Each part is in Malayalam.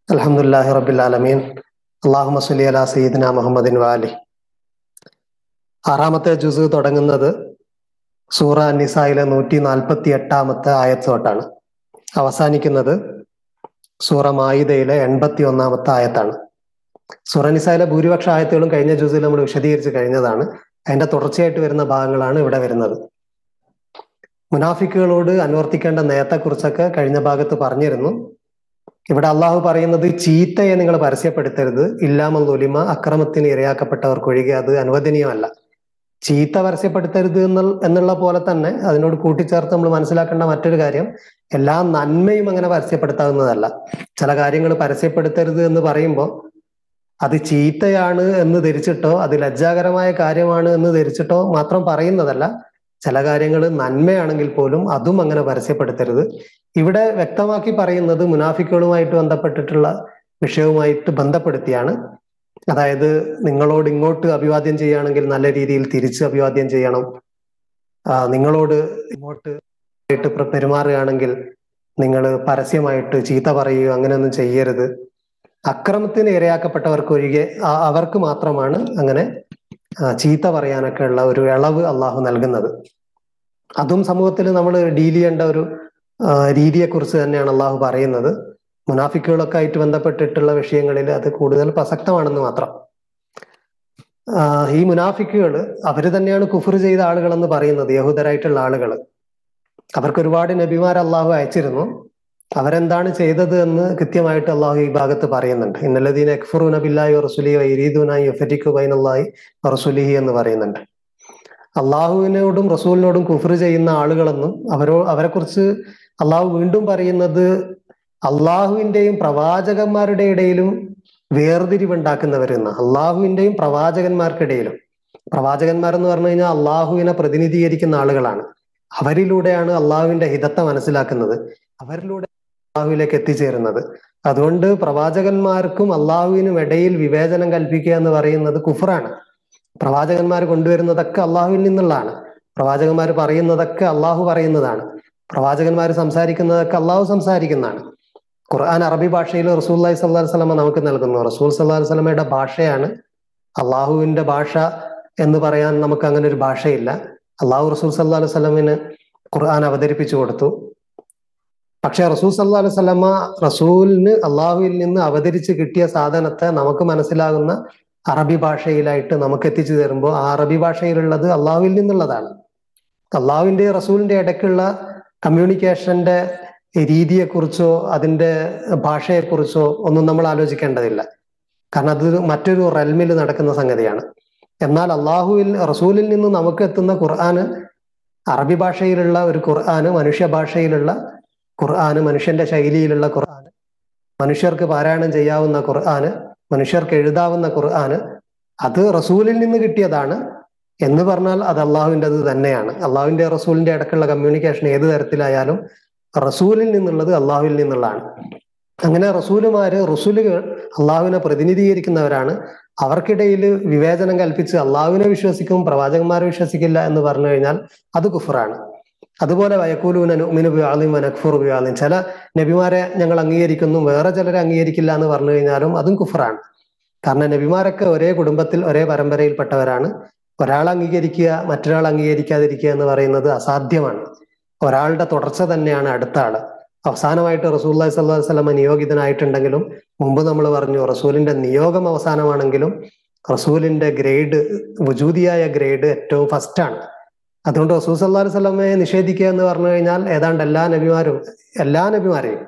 അലഹമുല്ലാഹി റബിൻ അള്ളാഹുമ സുലി അല സയ്യിദ്ന മുഹമ്മദിൻ വാലി ആറാമത്തെ ജുസ് തുടങ്ങുന്നത് സൂറ നിസായിലെ നൂറ്റി നാൽപ്പത്തി എട്ടാമത്തെ ആയത്തോട്ടാണ് അവസാനിക്കുന്നത് സൂറ മായിദയിലെ എൺപത്തി ഒന്നാമത്തെ ആയത്താണ് സൂറ നിസായിലെ ഭൂരിപക്ഷ ആയത്തുകളും കഴിഞ്ഞ ജുസിൽ നമ്മൾ വിശദീകരിച്ച് കഴിഞ്ഞതാണ് അതിന്റെ തുടർച്ചയായിട്ട് വരുന്ന ഭാഗങ്ങളാണ് ഇവിടെ വരുന്നത് മുനാഫിക്കുകളോട് അനുവർത്തിക്കേണ്ട നയത്തെക്കുറിച്ചൊക്കെ കഴിഞ്ഞ ഭാഗത്ത് പറഞ്ഞിരുന്നു ഇവിടെ അള്ളാഹു പറയുന്നത് ചീത്തയെ നിങ്ങൾ പരസ്യപ്പെടുത്തരുത് ഇല്ലാമല്ലുലിമ അക്രമത്തിന് ഇരയാക്കപ്പെട്ടവർക്കൊഴികെ അത് അനുവദനീയമല്ല ചീത്ത പരസ്യപ്പെടുത്തരുത് എന്നുള്ള എന്നുള്ള പോലെ തന്നെ അതിനോട് കൂട്ടിച്ചേർത്ത് നമ്മൾ മനസ്സിലാക്കേണ്ട മറ്റൊരു കാര്യം എല്ലാ നന്മയും അങ്ങനെ പരസ്യപ്പെടുത്താവുന്നതല്ല ചില കാര്യങ്ങൾ പരസ്യപ്പെടുത്തരുത് എന്ന് പറയുമ്പോൾ അത് ചീത്തയാണ് എന്ന് ധരിച്ചിട്ടോ അത് ലജ്ജാകരമായ കാര്യമാണ് എന്ന് ധരിച്ചിട്ടോ മാത്രം പറയുന്നതല്ല ചില കാര്യങ്ങൾ നന്മയാണെങ്കിൽ പോലും അതും അങ്ങനെ പരസ്യപ്പെടുത്തരുത് ഇവിടെ വ്യക്തമാക്കി പറയുന്നത് മുനാഫിക്കുകളുമായിട്ട് ബന്ധപ്പെട്ടിട്ടുള്ള വിഷയവുമായിട്ട് ബന്ധപ്പെടുത്തിയാണ് അതായത് നിങ്ങളോട് ഇങ്ങോട്ട് അഭിവാദ്യം ചെയ്യുകയാണെങ്കിൽ നല്ല രീതിയിൽ തിരിച്ച് അഭിവാദ്യം ചെയ്യണം നിങ്ങളോട് ഇങ്ങോട്ട് ആയിട്ട് പെരുമാറുകയാണെങ്കിൽ നിങ്ങൾ പരസ്യമായിട്ട് ചീത്ത പറയുകയോ അങ്ങനെയൊന്നും ചെയ്യരുത് അക്രമത്തിന് ഇരയാക്കപ്പെട്ടവർക്ക് ഒഴികെ അവർക്ക് മാത്രമാണ് അങ്ങനെ ചീത്ത പറയാനൊക്കെ ഉള്ള ഒരു ഇളവ് അള്ളാഹു നൽകുന്നത് അതും സമൂഹത്തിൽ നമ്മൾ ഡീൽ ചെയ്യേണ്ട ഒരു രീതിയെക്കുറിച്ച് തന്നെയാണ് അള്ളാഹു പറയുന്നത് മുനാഫിക്കുകളൊക്കെ ആയിട്ട് ബന്ധപ്പെട്ടിട്ടുള്ള വിഷയങ്ങളിൽ അത് കൂടുതൽ പ്രസക്തമാണെന്ന് മാത്രം ഈ മുനാഫിക്കുകൾ അവര് തന്നെയാണ് കുഫർ ചെയ്ത ആളുകളെന്ന് പറയുന്നത് യഹൂദരായിട്ടുള്ള ആളുകൾ അവർക്ക് ഒരുപാട് നബിമാർ അള്ളാഹു അയച്ചിരുന്നു അവരെന്താണ് ചെയ്തത് എന്ന് കൃത്യമായിട്ട് അള്ളാഹു ഈ ഭാഗത്ത് പറയുന്നുണ്ട് ഇന്നല്ലദീൻ അക്ഫറു നബില്ലായി റസുലി വൈരീദുനായി യുഫറ്റിക്കു ബൈനല്ലായി റസുലിഹി എന്ന് പറയുന്നുണ്ട് അള്ളാഹുവിനോടും റസൂലിനോടും കുഫർ ചെയ്യുന്ന ആളുകളെന്നും അവരോ അവരെ കുറിച്ച് അള്ളാഹു വീണ്ടും പറയുന്നത് അള്ളാഹുവിന്റെയും പ്രവാചകന്മാരുടെ ഇടയിലും വേർതിരിവുണ്ടാക്കുന്നവരെന്ന് അള്ളാഹുവിന്റെയും പ്രവാചകന്മാർക്കിടയിലും പ്രവാചകന്മാർ എന്ന് പറഞ്ഞു കഴിഞ്ഞാൽ അള്ളാഹുവിനെ പ്രതിനിധീകരിക്കുന്ന ആളുകളാണ് അവരിലൂടെയാണ് അള്ളാഹുവിന്റെ ഹിതത്തെ മനസ്സിലാക്കുന്നത് അവരിലൂടെ അള്ളാഹുവിലേക്ക് എത്തിച്ചേരുന്നത് അതുകൊണ്ട് പ്രവാചകന്മാർക്കും അള്ളാഹുവിനും ഇടയിൽ വിവേചനം കൽപ്പിക്കുക എന്ന് പറയുന്നത് കുഫറാണ് പ്രവാചകന്മാർ കൊണ്ടുവരുന്നതൊക്കെ അള്ളാഹുവിൽ നിന്നുള്ളതാണ് പ്രവാചകന്മാർ പറയുന്നതൊക്കെ അള്ളാഹു പറയുന്നതാണ് പ്രവാചകന്മാർ സംസാരിക്കുന്നതൊക്കെ അള്ളാഹു സംസാരിക്കുന്നതാണ് ഖുർആൻ അറബി ഭാഷയിൽ റസൂൽ അലൈഹി സ്വല്ലാ വസ്ലമ നമുക്ക് നൽകുന്നു റസൂൽ സല്ലാ വസ്ലമയുടെ ഭാഷയാണ് അള്ളാഹുവിന്റെ ഭാഷ എന്ന് പറയാൻ നമുക്ക് അങ്ങനെ ഒരു ഭാഷയില്ല അള്ളാഹു റസൂൽ സല്ലാ അലൈഹി സ്വലമിന് ഖുർആൻ അവതരിപ്പിച്ചു കൊടുത്തു പക്ഷെ റസൂൽ സല്ലാ അലൈഹി സ്വലമ റസൂലിന് അള്ളാഹുവിൽ നിന്ന് അവതരിച്ച് കിട്ടിയ സാധനത്തെ നമുക്ക് മനസ്സിലാകുന്ന അറബി ഭാഷയിലായിട്ട് നമുക്ക് എത്തിച്ചു തരുമ്പോൾ ആ അറബി ഭാഷയിലുള്ളത് അള്ളാഹുവിൽ നിന്നുള്ളതാണ് അള്ളാഹുവിന്റെ റസൂലിന്റെ ഇടയ്ക്കുള്ള കമ്മ്യൂണിക്കേഷന്റെ രീതിയെക്കുറിച്ചോ അതിന്റെ ഭാഷയെക്കുറിച്ചോ ഒന്നും നമ്മൾ ആലോചിക്കേണ്ടതില്ല കാരണം അത് മറ്റൊരു റെൽമിൽ നടക്കുന്ന സംഗതിയാണ് എന്നാൽ അള്ളാഹുവിൽ റസൂലിൽ നിന്ന് നമുക്ക് എത്തുന്ന ഖുർആന് അറബി ഭാഷയിലുള്ള ഒരു ഖുർആന് മനുഷ്യ ഭാഷയിലുള്ള ഖുർആന് മനുഷ്യന്റെ ശൈലിയിലുള്ള ഖുർആന് മനുഷ്യർക്ക് പാരായണം ചെയ്യാവുന്ന ഖുർആന് മനുഷ്യർക്ക് എഴുതാവുന്ന ഖുർആന് അത് റസൂലിൽ നിന്ന് കിട്ടിയതാണ് എന്ന് പറഞ്ഞാൽ അത് അള്ളാഹുവിൻ്റെത് തന്നെയാണ് അള്ളാഹുവിന്റെ റസൂലിന്റെ ഇടയ്ക്കുള്ള കമ്മ്യൂണിക്കേഷൻ ഏത് തരത്തിലായാലും റസൂലിൽ നിന്നുള്ളത് അള്ളാഹുവിൽ നിന്നുള്ളതാണ് അങ്ങനെ റസൂലുമാര് റസൂലുകൾ അള്ളാഹുവിനെ പ്രതിനിധീകരിക്കുന്നവരാണ് അവർക്കിടയിൽ വിവേചനം കൽപ്പിച്ച് അള്ളാഹുവിനെ വിശ്വസിക്കും പ്രവാചകന്മാരെ വിശ്വസിക്കില്ല എന്ന് പറഞ്ഞു കഴിഞ്ഞാൽ അത് കുഫറാണ് അതുപോലെ വയക്കൂലൂന നുമിനു ബിയാളിം വനഖ്ഫുർ ബിയാളിം ചില നബിമാരെ ഞങ്ങൾ അംഗീകരിക്കുന്നു വേറെ ചിലരെ അംഗീകരിക്കില്ല എന്ന് പറഞ്ഞു കഴിഞ്ഞാലും അതും കുഫറാണ് കാരണം നബിമാരൊക്കെ ഒരേ കുടുംബത്തിൽ ഒരേ പരമ്പരയിൽപ്പെട്ടവരാണ് ഒരാൾ അംഗീകരിക്കുക മറ്റൊരാൾ അംഗീകരിക്കാതിരിക്കുക എന്ന് പറയുന്നത് അസാധ്യമാണ് ഒരാളുടെ തുടർച്ച തന്നെയാണ് അടുത്ത ആള് അവസാനമായിട്ട് റസൂല്ലായി സ്വല്ലാ വസ്ലമ നിയോഗിതനായിട്ടുണ്ടെങ്കിലും മുമ്പ് നമ്മൾ പറഞ്ഞു റസൂലിന്റെ നിയോഗം അവസാനമാണെങ്കിലും റസൂലിന്റെ ഗ്രേഡ് വുജൂതിയായ ഗ്രേഡ് ഏറ്റവും ഫസ്റ്റ് ആണ് അതുകൊണ്ട് റസൂൽ സല്ലാ വല്ലമയെ നിഷേധിക്കുക എന്ന് പറഞ്ഞു കഴിഞ്ഞാൽ ഏതാണ്ട് എല്ലാ നബിമാരും എല്ലാ നബിമാരെയും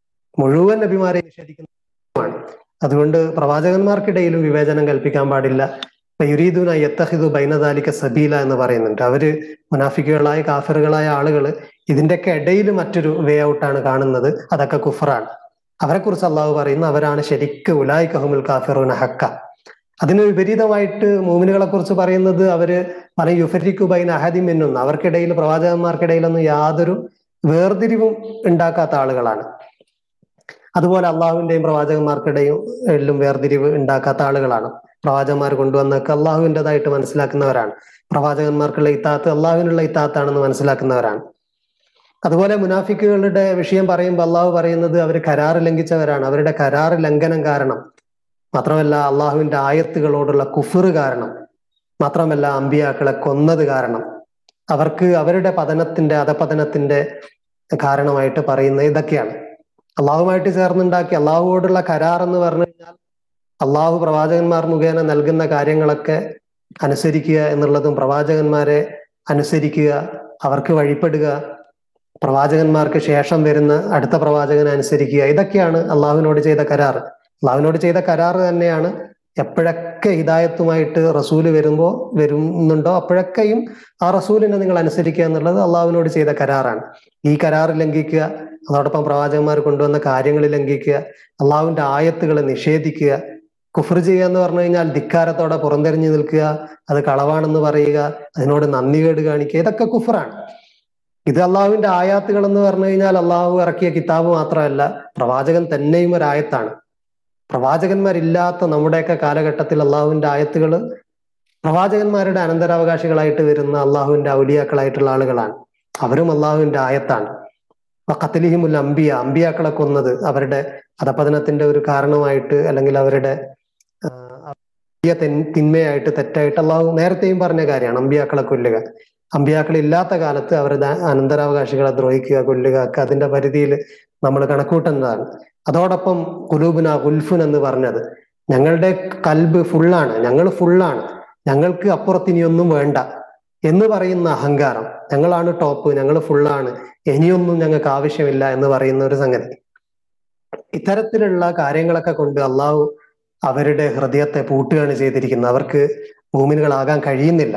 മുഴുവൻ നബിമാരെയും നിഷേധിക്കുന്നതാണ് അതുകൊണ്ട് പ്രവാചകന്മാർക്കിടയിലും വിവേചനം കൽപ്പിക്കാൻ പാടില്ല യുരീദുന യത്തഹിദു ബൈനദാലിക സബീല എന്ന് പറയുന്നുണ്ട് അവര് മുനാഫിക്കുകളായ കാഫറുകളായ ആളുകൾ ഇതിന്റെയൊക്കെ ഇടയിൽ മറ്റൊരു വേ ഔട്ടാണ് കാണുന്നത് അതൊക്കെ കുഫറാണ് അവരെ കുറിച്ച് അള്ളാഹു പറയുന്നു അവരാണ് ശരിക്ക് ഉലായി കഹുമുൽ കാഫിറുന ഹക്ക അതിന് വിപരീതമായിട്ട് മൂമിനുകളെ കുറിച്ച് പറയുന്നത് അവര് പല യുഫരിക്കു ബൈൻ അഹദി മിന്നും അവർക്കിടയിൽ പ്രവാചകന്മാർക്കിടയിലൊന്നും യാതൊരു വേർതിരിവും ഉണ്ടാക്കാത്ത ആളുകളാണ് അതുപോലെ അള്ളാഹുവിന്റെയും പ്രവാചകന്മാർക്കിടയും എല്ലാം വേർതിരിവ് ഉണ്ടാക്കാത്ത ആളുകളാണ് പ്രവാചകന്മാർ കൊണ്ടുവന്നൊക്കെ അള്ളാഹുവിൻ്റെതായിട്ട് മനസ്സിലാക്കുന്നവരാണ് പ്രവാചകന്മാർക്കുള്ള ഇത്താത്ത് അള്ളാഹുവിനുള്ള ഇത്താത്താണെന്ന് മനസ്സിലാക്കുന്നവരാണ് അതുപോലെ മുനാഫിക്കുകളുടെ വിഷയം പറയുമ്പോൾ അള്ളാഹു പറയുന്നത് അവർ കരാർ ലംഘിച്ചവരാണ് അവരുടെ കരാർ ലംഘനം കാരണം മാത്രമല്ല അള്ളാഹുവിന്റെ ആയത്തുകളോടുള്ള കുഫർ കാരണം മാത്രമല്ല അമ്പിയാക്കളെ കൊന്നത് കാരണം അവർക്ക് അവരുടെ പതനത്തിന്റെ അധപതനത്തിന്റെ കാരണമായിട്ട് പറയുന്നത് ഇതൊക്കെയാണ് അള്ളാഹുമായിട്ട് ചേർന്നുണ്ടാക്കി അള്ളാഹുവോടുള്ള കരാർ എന്ന് പറഞ്ഞു കഴിഞ്ഞാൽ അള്ളാഹു പ്രവാചകന്മാർ മുഖേന നൽകുന്ന കാര്യങ്ങളൊക്കെ അനുസരിക്കുക എന്നുള്ളതും പ്രവാചകന്മാരെ അനുസരിക്കുക അവർക്ക് വഴിപ്പെടുക പ്രവാചകന്മാർക്ക് ശേഷം വരുന്ന അടുത്ത പ്രവാചകനെ അനുസരിക്കുക ഇതൊക്കെയാണ് അള്ളാഹുവിനോട് ചെയ്ത കരാർ അള്ളാഹുവിനോട് ചെയ്ത കരാർ തന്നെയാണ് എപ്പോഴൊക്കെ ഹിദായത്തുമായിട്ട് റസൂല് വരുമ്പോൾ വരുന്നുണ്ടോ അപ്പോഴൊക്കെയും ആ റസൂലിനെ നിങ്ങൾ അനുസരിക്കുക എന്നുള്ളത് അള്ളാഹുവിനോട് ചെയ്ത കരാറാണ് ഈ കരാർ ലംഘിക്കുക അതോടൊപ്പം പ്രവാചകന്മാർ കൊണ്ടുവന്ന കാര്യങ്ങൾ ലംഘിക്കുക അള്ളാഹുവിന്റെ ആയത്തുകൾ നിഷേധിക്കുക കുഫർ ചെയ്യുക എന്ന് പറഞ്ഞു കഴിഞ്ഞാൽ ധിക്കാരത്തോടെ പുറംതെരിഞ്ഞു നിൽക്കുക അത് കളവാണെന്ന് പറയുക അതിനോട് നന്ദികേട് കാണിക്കുക ഇതൊക്കെ കുഫറാണ് ഇത് അള്ളാഹുവിന്റെ ആയാത്തുകൾ എന്ന് പറഞ്ഞു കഴിഞ്ഞാൽ അള്ളാഹു ഇറക്കിയ കിതാബ് മാത്രമല്ല പ്രവാചകൻ തന്നെയും ഒരു ആയത്താണ് പ്രവാചകന്മാരില്ലാത്ത നമ്മുടെയൊക്കെ കാലഘട്ടത്തിൽ അള്ളാഹുവിന്റെ ആയത്തുകൾ പ്രവാചകന്മാരുടെ അനന്തരാവകാശികളായിട്ട് വരുന്ന അള്ളാഹുവിന്റെ ഔലിയാക്കളായിട്ടുള്ള ആളുകളാണ് അവരും അള്ളാഹുവിന്റെ ആയത്താണ് കത്തലിഹിമുൽ അമ്പിയ അമ്പിയാക്കളെ കൊന്നത് അവരുടെ അധപതനത്തിന്റെ ഒരു കാരണമായിട്ട് അല്ലെങ്കിൽ അവരുടെ തിന്മയായിട്ട് തെറ്റായിട്ട് അള്ളാഹു നേരത്തെയും പറഞ്ഞ കാര്യമാണ് അമ്പിയാക്കളെ കൊല്ലുക അമ്പിയാക്കൾ ഇല്ലാത്ത കാലത്ത് അവരുടെ അനന്തരാവകാശികളെ ദ്രോഹിക്കുക കൊല്ലുക ഒക്കെ അതിന്റെ പരിധിയിൽ നമ്മൾ കണക്കൂട്ടുന്നതാണ് അതോടൊപ്പം കുലൂബുന ഉൽഫുൻ എന്ന് പറഞ്ഞത് ഞങ്ങളുടെ കൽബ് ഫുള്ളാണ് ഞങ്ങൾ ഫുള്ളാണ് ഞങ്ങൾക്ക് അപ്പുറത്തിനിയൊന്നും വേണ്ട എന്ന് പറയുന്ന അഹങ്കാരം ഞങ്ങളാണ് ടോപ്പ് ഞങ്ങൾ ഫുള്ളാണ് ഇനിയൊന്നും ഞങ്ങൾക്ക് ആവശ്യമില്ല എന്ന് പറയുന്ന ഒരു സംഗതി ഇത്തരത്തിലുള്ള കാര്യങ്ങളൊക്കെ കൊണ്ട് അള്ളാഹു അവരുടെ ഹൃദയത്തെ പൂട്ടുകയാണ് ചെയ്തിരിക്കുന്നത് അവർക്ക് ഭൂമിനുകളാകാൻ കഴിയുന്നില്ല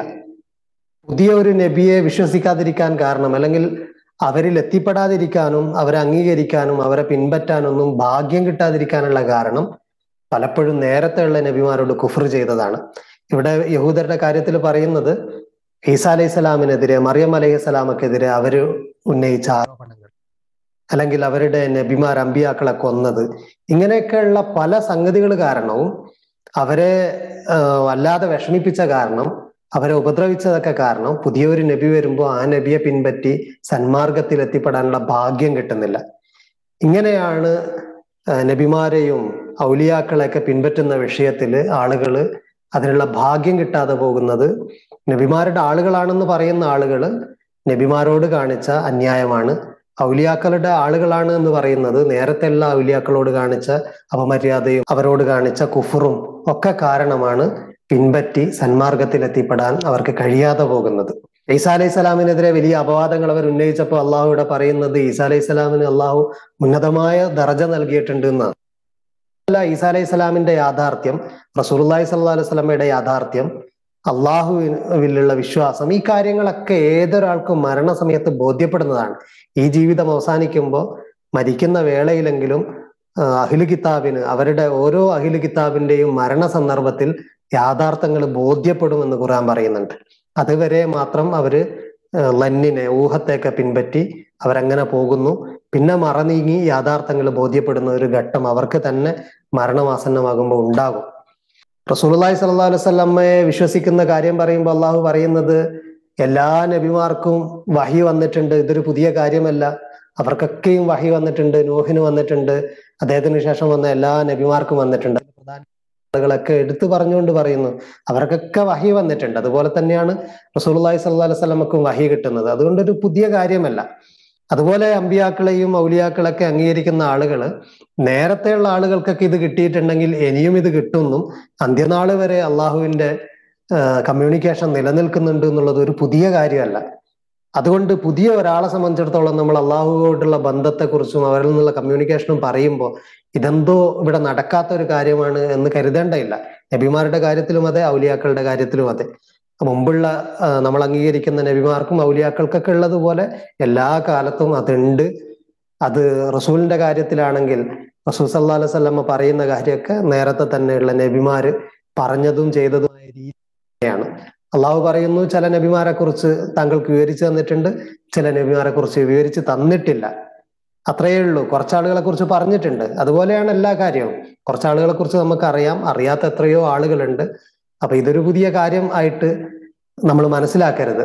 പുതിയ ഒരു നബിയെ വിശ്വസിക്കാതിരിക്കാൻ കാരണം അല്ലെങ്കിൽ അവരിൽ എത്തിപ്പെടാതിരിക്കാനും അവരെ അംഗീകരിക്കാനും അവരെ പിൻപറ്റാനൊന്നും ഭാഗ്യം കിട്ടാതിരിക്കാനുള്ള കാരണം പലപ്പോഴും നേരത്തെയുള്ള നബിമാരോട് കുഫർ ചെയ്തതാണ് ഇവിടെ യഹൂദരുടെ കാര്യത്തിൽ പറയുന്നത് ഈസാ അലൈഹി സ്വലാമിനെതിരെ മറിയം അലൈഹി സ്വലാമക്കെതിരെ അവര് ഉന്നയിച്ച ആരോപണങ്ങൾ അല്ലെങ്കിൽ അവരുടെ നബിമാർ അമ്പിയാക്കളെ കൊന്നത് ഇങ്ങനെയൊക്കെയുള്ള പല സംഗതികൾ കാരണവും അവരെ വല്ലാതെ വിഷമിപ്പിച്ച കാരണം അവരെ ഉപദ്രവിച്ചതൊക്കെ കാരണം പുതിയൊരു നബി വരുമ്പോൾ ആ നബിയെ പിൻപറ്റി സന്മാർഗത്തിൽ എത്തിപ്പെടാനുള്ള ഭാഗ്യം കിട്ടുന്നില്ല ഇങ്ങനെയാണ് നബിമാരെയും ഔലിയാക്കളെയൊക്കെ പിൻപറ്റുന്ന വിഷയത്തിൽ ആളുകൾ അതിനുള്ള ഭാഗ്യം കിട്ടാതെ പോകുന്നത് നബിമാരുടെ ആളുകളാണെന്ന് പറയുന്ന ആളുകൾ നബിമാരോട് കാണിച്ച അന്യായമാണ് ഔലിയാക്കളുടെ ആളുകളാണ് എന്ന് പറയുന്നത് നേരത്തെ എല്ലാ ഔലിയാക്കളോട് കാണിച്ച അപമര്യാദയും അവരോട് കാണിച്ച കുഫറും ഒക്കെ കാരണമാണ് പിൻപറ്റി സന്മാർഗത്തിൽ എത്തിപ്പെടാൻ അവർക്ക് കഴിയാതെ പോകുന്നത് ഈസാ അലൈഹി സ്വലാമിനെതിരെ വലിയ അപവാദങ്ങൾ അവർ ഉന്നയിച്ചപ്പോൾ അള്ളാഹു ഇവിടെ പറയുന്നത് ഈസാ അലൈഹി സ്വലാമിന് അള്ളാഹു ഉന്നതമായ ദർജ നൽകിയിട്ടുണ്ട് എന്നാണ് അല്ല ഈസാ അലൈഹി സ്വലാമിന്റെ യാഥാർത്ഥ്യം റസൂർല്ലാഹി സല്ലാ അലൈഹി സ്വലമയുടെ യാഥാർത്ഥ്യം അള്ളാഹുവിലുള്ള വിശ്വാസം ഈ കാര്യങ്ങളൊക്കെ ഏതൊരാൾക്കും മരണസമയത്ത് ബോധ്യപ്പെടുന്നതാണ് ഈ ജീവിതം അവസാനിക്കുമ്പോൾ മരിക്കുന്ന വേളയിലെങ്കിലും അഹിലു കിതാബിന് അവരുടെ ഓരോ അഹിലു കിതാബിന്റെയും മരണ സന്ദർഭത്തിൽ യാഥാർത്ഥ്യങ്ങൾ ബോധ്യപ്പെടുമെന്ന് ഖുർആൻ പറയുന്നുണ്ട് അതുവരെ മാത്രം അവര് ലന്നിനെ ഊഹത്തെയൊക്കെ പിൻപറ്റി അവരങ്ങനെ പോകുന്നു പിന്നെ മറനീങ്ങി യാഥാർത്ഥ്യങ്ങൾ ബോധ്യപ്പെടുന്ന ഒരു ഘട്ടം അവർക്ക് തന്നെ മരണമാസന്നമാകുമ്പോൾ ഉണ്ടാകും റസൂലി സല്ലാ അലുസല്ലമ്മയെ വിശ്വസിക്കുന്ന കാര്യം പറയുമ്പോൾ അള്ളാഹു പറയുന്നത് എല്ലാ നബിമാർക്കും വഹി വന്നിട്ടുണ്ട് ഇതൊരു പുതിയ കാര്യമല്ല അവർക്കൊക്കെയും വഹി വന്നിട്ടുണ്ട് നൂഹിന് വന്നിട്ടുണ്ട് അദ്ദേഹത്തിന് ശേഷം വന്ന എല്ലാ നബിമാർക്കും വന്നിട്ടുണ്ട് പ്രധാന ആളുകളൊക്കെ എടുത്തു പറഞ്ഞുകൊണ്ട് പറയുന്നു അവർക്കൊക്കെ വഹി വന്നിട്ടുണ്ട് അതുപോലെ തന്നെയാണ് റസൂലി സല്ലാ അലുസല്ലമക്കും വഹി കിട്ടുന്നത് അതുകൊണ്ടൊരു പുതിയ കാര്യമല്ല അതുപോലെ അമ്പിയാക്കളെയും ഔലിയാക്കളൊക്കെ അംഗീകരിക്കുന്ന ആളുകൾ നേരത്തെയുള്ള ആളുകൾക്കൊക്കെ ഇത് കിട്ടിയിട്ടുണ്ടെങ്കിൽ ഇനിയും ഇത് കിട്ടുമെന്നും അന്ത്യനാള് വരെ അള്ളാഹുവിന്റെ കമ്മ്യൂണിക്കേഷൻ നിലനിൽക്കുന്നുണ്ട് എന്നുള്ളത് ഒരു പുതിയ കാര്യമല്ല അതുകൊണ്ട് പുതിയ ഒരാളെ സംബന്ധിച്ചിടത്തോളം നമ്മൾ അള്ളാഹുവോടുള്ള ബന്ധത്തെക്കുറിച്ചും അവരിൽ നിന്നുള്ള കമ്മ്യൂണിക്കേഷനും പറയുമ്പോൾ ഇതെന്തോ ഇവിടെ നടക്കാത്ത ഒരു കാര്യമാണ് എന്ന് കരുതേണ്ടയില്ല നബിമാരുടെ കാര്യത്തിലും അതെ ഔലിയാക്കളുടെ കാര്യത്തിലും അതെ മുമ്പുള്ള നമ്മൾ അംഗീകരിക്കുന്ന നബിമാർക്കും ഔലിയാക്കൾക്കൊക്കെ ഉള്ളതുപോലെ എല്ലാ കാലത്തും അതുണ്ട് അത് റസൂലിന്റെ കാര്യത്തിലാണെങ്കിൽ റസൂൽ സല്ലാ അലൈഹി സ്വല്ലമ്മ പറയുന്ന കാര്യമൊക്കെ നേരത്തെ തന്നെയുള്ള നബിമാര് പറഞ്ഞതും ചെയ്തതുമായ രീതിയാണ് അള്ളാഹു പറയുന്നു ചില നബിമാരെ കുറിച്ച് താങ്കൾക്ക് വിവരിച്ചു തന്നിട്ടുണ്ട് ചില നബിമാരെ കുറിച്ച് വിവരിച്ച് തന്നിട്ടില്ല അത്രയേ ഉള്ളൂ കുറച്ചാളുകളെ കുറിച്ച് പറഞ്ഞിട്ടുണ്ട് അതുപോലെയാണ് എല്ലാ കാര്യവും കുറച്ചാളുകളെ കുറിച്ച് നമുക്ക് അറിയാം അറിയാത്ത എത്രയോ ആളുകളുണ്ട് അപ്പൊ ഇതൊരു പുതിയ കാര്യം ആയിട്ട് നമ്മൾ മനസ്സിലാക്കരുത്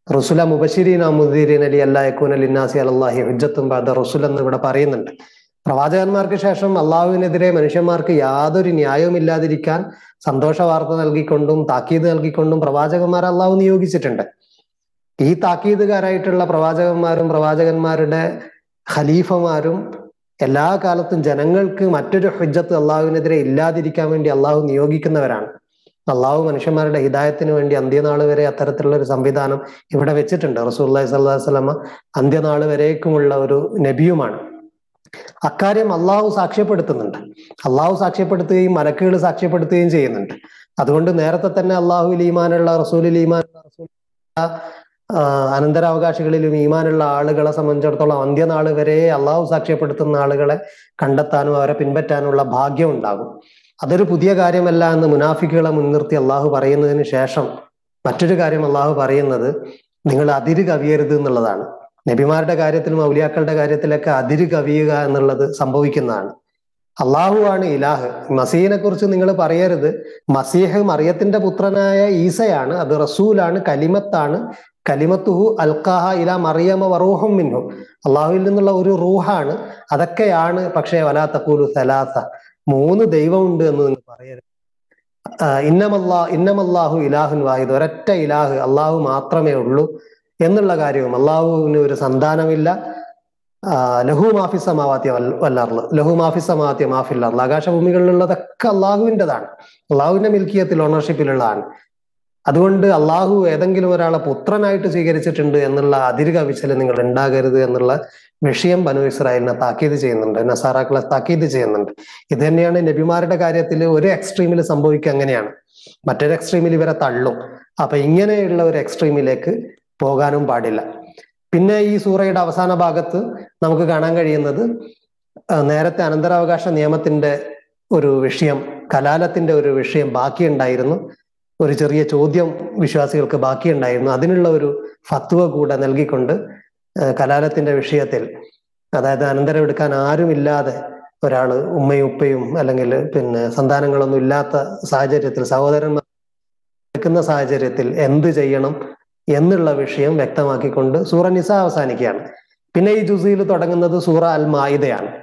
റുസുല മുബഷിരീൻ മുദീരീൻ അലി അല്ലായക്കൂൻ അലിന്നാസി അലല്ലാഹി ഹുജ്ജത്തും ബാദ റുസുൽ എന്ന് ഇവിടെ പറയുന്നുണ്ട് പ്രവാചകന്മാർക്ക് ശേഷം അള്ളാഹുവിനെതിരെ മനുഷ്യന്മാർക്ക് യാതൊരു ന്യായവും ഇല്ലാതിരിക്കാൻ സന്തോഷ വാർത്ത നൽകിക്കൊണ്ടും താക്കീത് നൽകിക്കൊണ്ടും പ്രവാചകന്മാരെ അള്ളാഹു നിയോഗിച്ചിട്ടുണ്ട് ഈ താക്കീതുകാരായിട്ടുള്ള പ്രവാചകന്മാരും പ്രവാചകന്മാരുടെ ഖലീഫമാരും എല്ലാ കാലത്തും ജനങ്ങൾക്ക് മറ്റൊരു ഹുജ്ജത്ത് അള്ളാഹുവിനെതിരെ ഇല്ലാതിരിക്കാൻ വേണ്ടി അള്ളാഹു നിയോഗിക്കുന്നവരാണ് അള്ളാഹു മനുഷ്യന്മാരുടെ ഹിദായത്തിന് വേണ്ടി അന്ത്യനാൾ വരെ അത്തരത്തിലുള്ള ഒരു സംവിധാനം ഇവിടെ വെച്ചിട്ടുണ്ട് റസൂല്ലി സ്വല്ലാ വസ്ലമ അന്ത്യനാൾ വരേക്കുമുള്ള ഒരു നബിയുമാണ് അക്കാര്യം അള്ളാഹു സാക്ഷ്യപ്പെടുത്തുന്നുണ്ട് അള്ളാഹു സാക്ഷ്യപ്പെടുത്തുകയും മലക്കുകൾ സാക്ഷ്യപ്പെടുത്തുകയും ചെയ്യുന്നുണ്ട് അതുകൊണ്ട് നേരത്തെ തന്നെ അള്ളാഹുവിൽ ഈമാനുള്ള റസൂലിൽ ഈമാനുള്ള റസൂൽ അനന്തരാവകാശികളിലും ഈമാനുള്ള ആളുകളെ സംബന്ധിച്ചിടത്തോളം അന്ത്യനാൾ വരെ അള്ളാഹു സാക്ഷ്യപ്പെടുത്തുന്ന ആളുകളെ കണ്ടെത്താനും അവരെ പിൻപറ്റാനുള്ള ഭാഗ്യം ഉണ്ടാകും അതൊരു പുതിയ കാര്യമല്ല എന്ന് മുനാഫിക്കുകളെ മുൻനിർത്തി അള്ളാഹു പറയുന്നതിന് ശേഷം മറ്റൊരു കാര്യം അള്ളാഹു പറയുന്നത് നിങ്ങൾ അതിര് കവിയരുത് എന്നുള്ളതാണ് നബിമാരുടെ കാര്യത്തിലും ഔലിയാക്കളുടെ കാര്യത്തിലൊക്കെ അതിര് കവിയുക എന്നുള്ളത് സംഭവിക്കുന്നതാണ് അള്ളാഹു ആണ് ഇലാഹ് മസീഹിനെ കുറിച്ച് നിങ്ങൾ പറയരുത് മസീഹ് മറിയത്തിന്റെ പുത്രനായ ഈസയാണ് അത് റസൂലാണ് കലിമത്താണ് കലിമത്തുഹു അൽക്കാഹ ഇല മറിയമ വറൂഹും മിൻഹു അള്ളാഹുവിൽ നിന്നുള്ള ഒരു റൂഹാണ് അതൊക്കെയാണ് പക്ഷേ വലാ തക്കൂലു സലാസ മൂന്ന് ദൈവമുണ്ട് എന്ന് നിങ്ങൾ പറയരുത് ഇന്നമല്ലാ ഇന്നമല്ലാഹു ഇലാഹുൻ വാഹിദ് ഒരൊറ്റ ഇലാഹ് അള്ളാഹു മാത്രമേ ഉള്ളൂ എന്നുള്ള കാര്യവും അള്ളാഹുവിന് ഒരു സന്താനമില്ല ലഹു മാഫി സമാവാത്യ വല്ലാറില് ലഹു മാഫി സമാവാത്യ മാഫില്ലാറിൽ ആകാശഭൂമികളിലുള്ളതൊക്കെ അള്ളാഹുവിൻ്റെതാണ് അള്ളാഹുവിന്റെ മിൽക്കിയത്തിൽ ഓണർഷിപ്പിലുള്ളതാണ് അതുകൊണ്ട് അള്ളാഹു ഏതെങ്കിലും ഒരാളെ പുത്രനായിട്ട് സ്വീകരിച്ചിട്ടുണ്ട് എന്നുള്ള അതിര് കവിച്ചൽ നിങ്ങൾ ഉണ്ടാകരുത് എന്നുള്ള വിഷയം ബനു ഇസ്രായേലിനെ താക്കീത് ചെയ്യുന്നുണ്ട് നസാറാക്കളെ താക്കീത് ചെയ്യുന്നുണ്ട് ഇത് തന്നെയാണ് നബിമാരുടെ കാര്യത്തിൽ ഒരു എക്സ്ട്രീമിൽ സംഭവിക്കുക അങ്ങനെയാണ് മറ്റൊരു എക്സ്ട്രീമിൽ ഇവരെ തള്ളും അപ്പൊ ഇങ്ങനെയുള്ള ഒരു എക്സ്ട്രീമിലേക്ക് പോകാനും പാടില്ല പിന്നെ ഈ സൂറയുടെ അവസാന ഭാഗത്ത് നമുക്ക് കാണാൻ കഴിയുന്നത് നേരത്തെ അനന്തരാവകാശ നിയമത്തിന്റെ ഒരു വിഷയം കലാലത്തിന്റെ ഒരു വിഷയം ബാക്കിയുണ്ടായിരുന്നു ഒരു ചെറിയ ചോദ്യം വിശ്വാസികൾക്ക് ബാക്കിയുണ്ടായിരുന്നു അതിനുള്ള ഒരു ഫത്വ കൂടെ നൽകിക്കൊണ്ട് കലാലത്തിന്റെ വിഷയത്തിൽ അതായത് അനന്തരം എടുക്കാൻ ആരുമില്ലാതെ ഒരാള് ഉമ്മയും ഉപ്പയും അല്ലെങ്കിൽ പിന്നെ സന്താനങ്ങളൊന്നും ഇല്ലാത്ത സാഹചര്യത്തിൽ സഹോദരന്മാർ എടുക്കുന്ന സാഹചര്യത്തിൽ എന്ത് ചെയ്യണം എന്നുള്ള വിഷയം വ്യക്തമാക്കിക്കൊണ്ട് സൂറ നിസ അവസാനിക്കുകയാണ് പിന്നെ ഈ ജുസയിൽ തുടങ്ങുന്നത് സൂറ അൽ മായിദയാണ്